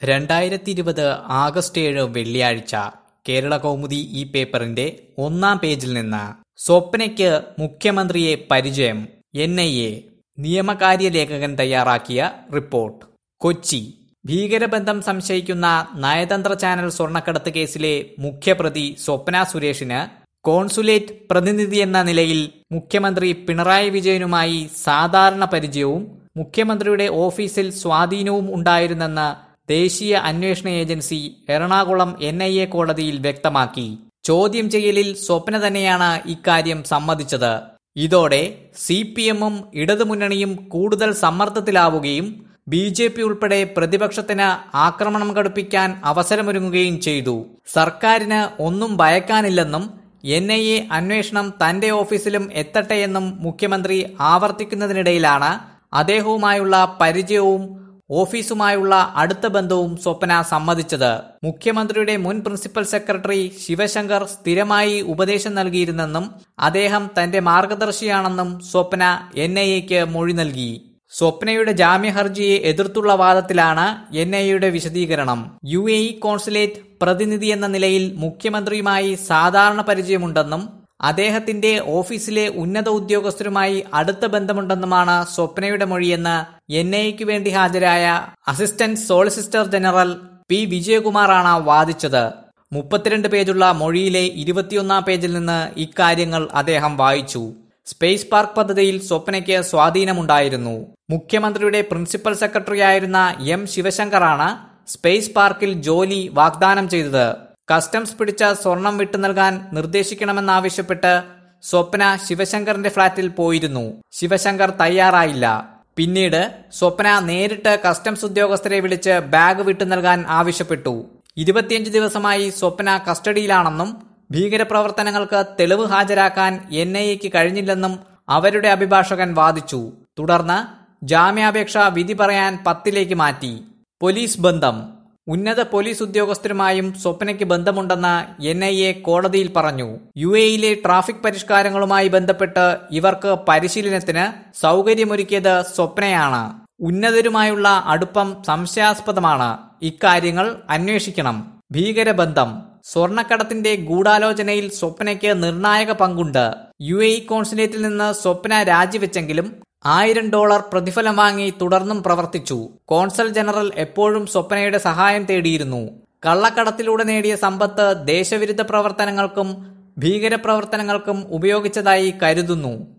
രണ്ടായിരത്തി ഇരുപത് ആഗസ്റ്റ് ഏഴ് വെള്ളിയാഴ്ച കേരള കൗമുദി ഈ പേപ്പറിന്റെ ഒന്നാം പേജിൽ നിന്ന് സ്വപ്നയ്ക്ക് മുഖ്യമന്ത്രിയെ പരിചയം എൻ ഐ എ നിയമകാര്യ ലേഖകൻ തയ്യാറാക്കിയ റിപ്പോർട്ട് കൊച്ചി ഭീകരബന്ധം സംശയിക്കുന്ന നയതന്ത്ര ചാനൽ സ്വർണ്ണക്കടത്ത് കേസിലെ മുഖ്യപ്രതി സ്വപ്ന സുരേഷിന് കോൺസുലേറ്റ് പ്രതിനിധി എന്ന നിലയിൽ മുഖ്യമന്ത്രി പിണറായി വിജയനുമായി സാധാരണ പരിചയവും മുഖ്യമന്ത്രിയുടെ ഓഫീസിൽ സ്വാധീനവും ഉണ്ടായിരുന്നെന്ന് ദേശീയ അന്വേഷണ agency Ernakulam N I A കോടതിയിൽ വ്യക്തമാക്കി ചോദ്യം ചെയ്യലിൽ സ്വപ്ന തന്നെയാണ് ഇക്കാര്യം സമ്മതിച്ചത് ഇതോടെ സി പി എമ്മും ഇടതുമുന്നണിയും കൂടുതൽ സമ്മർദ്ദത്തിലാവുകയും ബി ജെ പി ഉൾപ്പെടെ പ്രതിപക്ഷത്തിന് ആക്രമണം ഘടിപ്പിക്കാൻ അവസരമൊരുങ്ങുകയും ചെയ്തു സർക്കാരിന് ഒന്നും ഭയക്കാനില്ലെന്നും എൻ ഐ എ അന്വേഷണം തന്റെ ഓഫീസിലും എത്തട്ടെയെന്നും മുഖ്യമന്ത്രി ആവർത്തിക്കുന്നതിനിടയിലാണ് അദ്ദേഹവുമായുള്ള പരിചയവും ഓഫീസുമായുള്ള അടുത്ത ബന്ധവും സ്വപ്ന സമ്മതിച്ചത് മുഖ്യമന്ത്രിയുടെ മുൻ പ്രിൻസിപ്പൽ സെക്രട്ടറി ശിവശങ്കർ സ്ഥിരമായി ഉപദേശം നൽകിയിരുന്നെന്നും അദ്ദേഹം തന്റെ മാർഗദർശിയാണെന്നും സ്വപ്ന എൻ ഐ എക്ക് മൊഴി നൽകി സ്വപ്നയുടെ ജാമ്യഹർജിയെ എതിർത്തുള്ള വാദത്തിലാണ് എൻ ഐ എയുടെ വിശദീകരണം യു എ ഇ കോൺസുലേറ്റ് പ്രതിനിധി എന്ന നിലയിൽ മുഖ്യമന്ത്രിയുമായി സാധാരണ പരിചയമുണ്ടെന്നും അദ്ദേഹത്തിന്റെ ഓഫീസിലെ ഉന്നത ഉദ്യോഗസ്ഥരുമായി അടുത്ത ബന്ധമുണ്ടെന്നുമാണ് സ്വപ്നയുടെ മൊഴിയെന്ന് എൻ ഐക്ക് വേണ്ടി ഹാജരായ അസിസ്റ്റന്റ് സോളിസിറ്റർ ജനറൽ പി വിജയകുമാറാണ് വാദിച്ചത് മുപ്പത്തിരണ്ട് പേജുള്ള മൊഴിയിലെ ഇരുപത്തിയൊന്നാം പേജിൽ നിന്ന് ഇക്കാര്യങ്ങൾ അദ്ദേഹം വായിച്ചു സ്പേസ് പാർക്ക് പദ്ധതിയിൽ സ്വപ്നയ്ക്ക് സ്വാധീനമുണ്ടായിരുന്നു മുഖ്യമന്ത്രിയുടെ പ്രിൻസിപ്പൽ സെക്രട്ടറിയായിരുന്ന എം ശിവശങ്കറാണ് സ്പേസ് പാർക്കിൽ ജോലി വാഗ്ദാനം ചെയ്തത് കസ്റ്റംസ് പിടിച്ച സ്വർണം വിട്ടു നൽകാൻ നിർദ്ദേശിക്കണമെന്നാവശ്യപ്പെട്ട് സ്വപ്ന ശിവശങ്കറിന്റെ ഫ്ളാറ്റിൽ പോയിരുന്നു ശിവശങ്കർ തയ്യാറായില്ല പിന്നീട് സ്വപ്ന നേരിട്ട് കസ്റ്റംസ് ഉദ്യോഗസ്ഥരെ വിളിച്ച് ബാഗ് വിട്ടു നൽകാൻ ആവശ്യപ്പെട്ടു ഇരുപത്തിയഞ്ച് ദിവസമായി സ്വപ്ന കസ്റ്റഡിയിലാണെന്നും ഭീകരപ്രവർത്തനങ്ങൾക്ക് തെളിവ് ഹാജരാക്കാൻ എൻ ഐ എക്ക് കഴിഞ്ഞില്ലെന്നും അവരുടെ അഭിഭാഷകൻ വാദിച്ചു തുടർന്ന് ജാമ്യാപേക്ഷ വിധി പറയാൻ പത്തിലേക്ക് മാറ്റി പോലീസ് ബന്ധം ഉന്നത പോലീസ് ഉദ്യോഗസ്ഥരുമായും സ്വപ്നയ്ക്ക് ബന്ധമുണ്ടെന്ന് എൻ ഐ എ കോടതിയിൽ പറഞ്ഞു യു എയിലെ ട്രാഫിക് പരിഷ്കാരങ്ങളുമായി ബന്ധപ്പെട്ട് ഇവർക്ക് പരിശീലനത്തിന് സൗകര്യമൊരുക്കിയത് സ്വപ്നയാണ് ഉന്നതരുമായുള്ള അടുപ്പം സംശയാസ്പദമാണ് ഇക്കാര്യങ്ങൾ അന്വേഷിക്കണം ഭീകരബന്ധം സ്വർണക്കടത്തിന്റെ ഗൂഢാലോചനയിൽ സ്വപ്നയ്ക്ക് നിർണായക പങ്കുണ്ട് യു എ കോൺസുലേറ്റിൽ നിന്ന് സ്വപ്ന രാജിവെച്ചെങ്കിലും ആയിരം ഡോളർ പ്രതിഫലം വാങ്ങി തുടർന്നും പ്രവർത്തിച്ചു കോൺസൽ ജനറൽ എപ്പോഴും സ്വപ്നയുടെ സഹായം തേടിയിരുന്നു കള്ളക്കടത്തിലൂടെ നേടിയ സമ്പത്ത് ദേശവിരുദ്ധ പ്രവർത്തനങ്ങൾക്കും ഭീകരപ്രവർത്തനങ്ങൾക്കും ഉപയോഗിച്ചതായി കരുതുന്നു